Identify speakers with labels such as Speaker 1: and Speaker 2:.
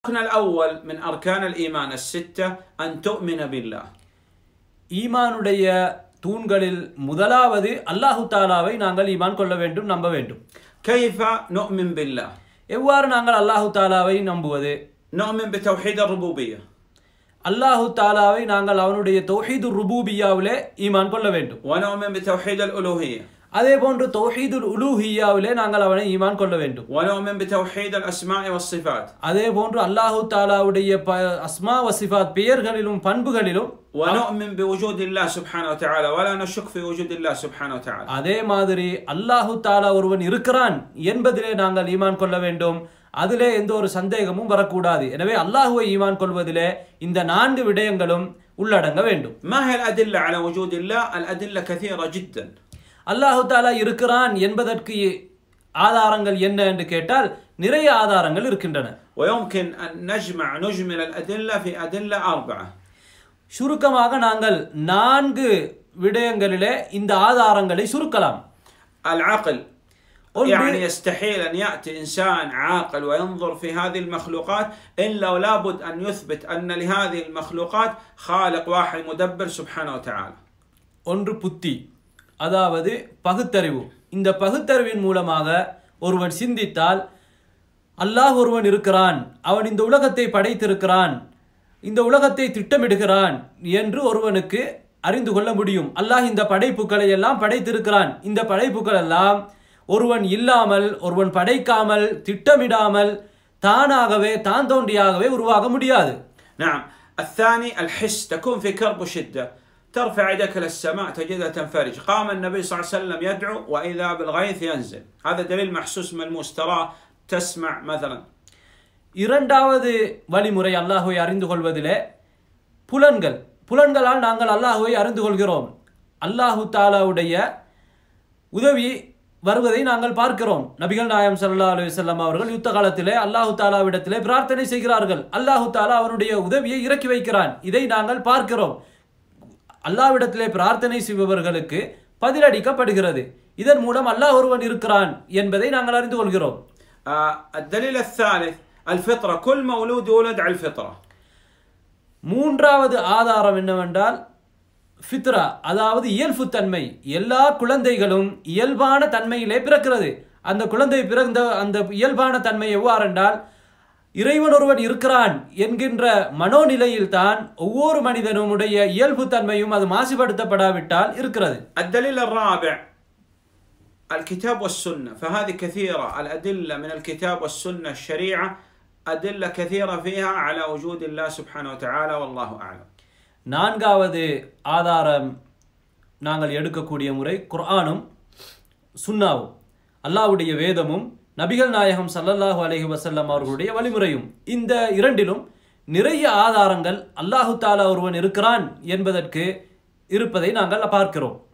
Speaker 1: الركن الأول من أركان الإيمان الستة أن تؤمن بالله
Speaker 2: ஈமானுடைய தூண்களில் முதலாவது அல்லாஹு தாலாவை நாங்கள் ஈமான் கொள்ள வேண்டும் நம்ப வேண்டும்
Speaker 1: كيف نؤمن بالله؟
Speaker 2: எவ்வாறு நாங்கள் அல்லாஹு தாலாவை நம்புவது
Speaker 1: نؤمن بتوحيد الربوبية
Speaker 2: அல்லாஹு தாலாவை நாங்கள் அவனுடைய தௌஹீது ருபூபியாவிலே ஈமான் கொள்ள வேண்டும்
Speaker 1: ونؤمن بتوحيد الألوهية
Speaker 2: அதே போன்று தௌஹீதுல் உலூஹியாவிலே நாங்கள் அவனை ஈமான் கொள்ள வேண்டும்
Speaker 1: ونؤمن بتوحيد الأسماء والصفات
Speaker 2: அதே போன்று அல்லாஹு தாலாவுடைய ப அஸ்மா வசிஃபாத் பெயர்களிலும் பண்புகளிலும்
Speaker 1: ونؤمن بوجود الله سبحانه وتعالى ولا نشك في وجود الله سبحانه وتعالى
Speaker 2: அதே மாதிரி அல்லாஹு தாலா ஒருவன் இருக்கிறான் என்பதிலே நாங்கள் ஈமான் கொள்ள வேண்டும் அதிலே எந்த ஒரு சந்தேகமும் வரக்கூடாது எனவே அல்லாஹுவை ஈமான் கொள்வதிலே இந்த நான்கு விடயங்களும் உள்ளடங்க வேண்டும்
Speaker 1: ما هي الأدلة على وجود الله؟ الأدلة كثيرة جدا
Speaker 2: அல்லாஹு தாலா இருக்கிறான் என்பதற்கு ஆதாரங்கள் என்ன என்று கேட்டால் நிறைய ஆதாரங்கள் இருக்கின்றன
Speaker 1: ويمكن أن نجمع نجمل الأدلة في أدلة أربعة
Speaker 2: சுருக்கமாக நாங்கள் நான்கு விடயங்களிலே இந்த ஆதாரங்களை சுருக்கலாம்
Speaker 1: العقل
Speaker 2: قل
Speaker 1: يعني
Speaker 2: بي-
Speaker 1: يستحيل أن يأتي إنسان عاقل وينظر في هذه المخلوقات إلا ولابد أن يثبت أن لهذه المخلوقات خالق واحد مدبر سبحانه وتعالى
Speaker 2: ஒன்று புத்தி அதாவது பகுத்தறிவு இந்த பகுத்தறிவின் மூலமாக ஒருவன் சிந்தித்தால் அல்லாஹ் ஒருவன் இருக்கிறான் அவன் இந்த உலகத்தை படைத்திருக்கிறான் இந்த உலகத்தை திட்டமிடுகிறான் என்று ஒருவனுக்கு அறிந்து கொள்ள முடியும் அல்லாஹ் இந்த படைப்புகளை எல்லாம் படைத்திருக்கிறான் இந்த படைப்புகள் எல்லாம் ஒருவன் இல்லாமல் ஒருவன் படைக்காமல் திட்டமிடாமல் தானாகவே தான் தோன்றியாகவே உருவாக முடியாது
Speaker 1: نعم الثاني الحس تكون في كرب وشدة ترفع يدك للسماء تجدها تنفرج قام النبي صلى الله عليه وسلم يدعو وإذا بالغيث ينزل هذا دليل محسوس ملموس تراه تسمع مثلا
Speaker 2: இரண்டாவது வழிமுறை அல்லாஹுவை அறிந்து கொள்வதிலே புலன்கள் புலன்களால் நாங்கள் அல்லாஹுவை அறிந்து கொள்கிறோம் அல்லாஹு தாலாவுடைய உதவி வருவதை நாங்கள் பார்க்கிறோம் நபிகள் நாயம் ஸல்லல்லாஹு அலைஹி வஸல்லம் அவர்கள் யுத்த காலத்திலே அல்லாஹு தாலாவிடத்திலே பிரார்த்தனை செய்கிறார்கள் அல்லாஹு தாலா அவனுடைய உதவியை இறக்கி வைக்கிறான் இதை நாங்கள் பார்க்கிறோம் அல்லாஹ்விடத்திலே பிரார்த்தனை செய்பவர்களுக்கு பதிலளிக்கப்படுகிறது இதன் மூலம் அல்லாஹ் ஒருவன் இருக்கிறான் என்பதை நாங்கள் அறிந்து கொள்கிறோம்
Speaker 1: آه الدليل الثالث الفطرة كل مولود يولد على الفطرة
Speaker 2: மூன்றாவது ஆதாரம் என்னவென்றால் ஃபித்ரா அதாவது இயல்புத்தன்மை எல்லா குழந்தைகளும் இயல்பான தன்மையிலே பிறக்கிறது அந்த குழந்தை பிறந்த அந்த இயல்பான தன்மை எவ்வாறென்றால் இறைவன் ஒருவன் இருக்கிறான் என்கின்ற மனோநிலையில் தான் ஒவ்வொரு மனிதனுடைய இயல்புத்தன்மையும் அது மாசுபடுத்தப்படாவிட்டால் இருக்கிறது
Speaker 1: الدليل الرابع الكتاب والسنة فهذه كثيرة الأدلة من الكتاب والسنة الشريعة أدلة كثيرة فيها على وجود الله سبحانه وتعالى والله أعلم
Speaker 2: நான்காவது ஆதாரம் நாங்கள் எடுக்கக்கூடிய முறை குர்ஆனும் சுன்னாவும் அல்லாஹ்வுடைய வேதமும் நபிகள் நாயகம் ஸல்லல்லாஹு அலைஹி வஸல்லம் அவர்களுடைய வழிமுறையும் இந்த இரண்டிலும் நிறைய ஆதாரங்கள் அல்லாஹு தாலா ஒருவன் இருக்கிறான் என்பதற்கு இருப்பதை நாங்கள் பார்க்கிறோம்